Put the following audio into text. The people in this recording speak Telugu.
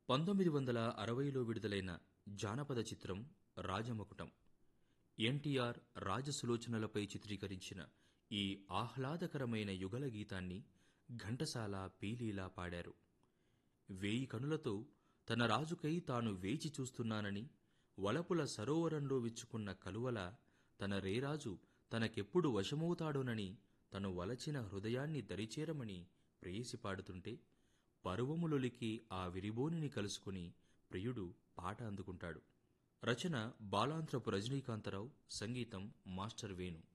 పంతొమ్మిది వందల అరవైలో విడుదలైన జానపద చిత్రం రాజమకుటం ఎన్టీఆర్ రాజసులోచనలపై చిత్రీకరించిన ఈ ఆహ్లాదకరమైన యుగల గీతాన్ని ఘంటసాల పీలీలా పాడారు వేయి కనులతో తన రాజుకై తాను వేచి చూస్తున్నానని వలపుల సరోవరంలో విచ్చుకున్న కలువల తన రేరాజు తనకెప్పుడు వశమవుతాడోనని తను వలచిన హృదయాన్ని దరిచేరమని ప్రేయసి పాడుతుంటే పరువములొలికి ఆ విరిబోనిని కలుసుకుని ప్రియుడు పాట అందుకుంటాడు రచన బాలాంత్రపు రజనీకాంతరావు సంగీతం మాస్టర్ వేణు